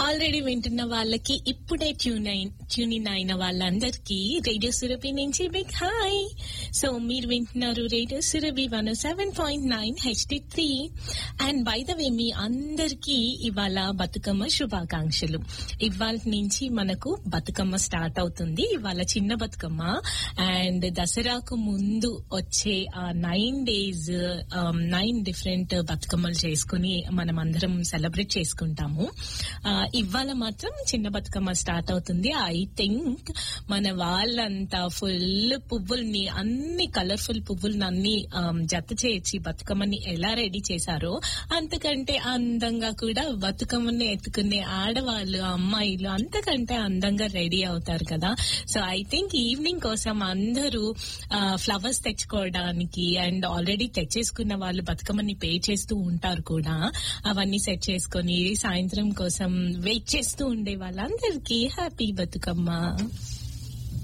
already వింటున్న వాళ్ళకి ఇప్పుడే ట్యూన్ అయిన ట్యూన్ ఇన్ అయిన వాళ్ళందరికీ రేడియో సురభి నుంచి బిగ్ హాయ్ సో మీరు వింటున్నారు radio Surabhi one seven point nine HD three and by the way మీ అందరికీ ఇవాళ బతుకమ్మ శుభాకాంక్షలు ఇవాళ నుంచి మనకు బతుకమ్మ స్టార్ట్ అవుతుంది ఇవాళ చిన్న బతుకమ్మ అండ్ దసరాకు ముందు వచ్చే ఆ నైన్ డేస్ నైన్ డిఫరెంట్ బతుకమ్మలు చేసుకుని మనం అందరం సెలబ్రేట్ చేసుకుంటాము ఆ, ఇవాళ మాత్రం చిన్న బతుకమ్మ స్టార్ట్ అవుతుంది ఐ థింక్ మన వాళ్ళంతా ఫుల్ పువ్వుల్ని అన్ని కలర్ఫుల్ పువ్వుల్ని అన్ని ఆమ్, జత చేర్చి బతుకమ్మని ఎలా రెడీ చేశారో అంతకంటే అందంగా కూడా బతుకమ్మని ఎత్తుకునే ఆడవాళ్ళు అమ్మాయిలు అంతకంటే అందంగా రెడీ అవుతారు కదా సో ఐ థింక్ ఈవినింగ్ కోసం అందరూ ఫ్లవర్స్ తెచ్చుకోవడానికి అండ్ ఆల్రెడీ తెచ్చేసుకున్న వాళ్ళు బతుకమ్మని పే చేస్తూ ఉంటారు కూడా అవన్నీ సెట్ చేసుకొని సాయంత్రం కోసం వెయిట్ చేస్తూ ఉండే వాళ్ళందరికీ హ్యాపీ బతుకమ్మ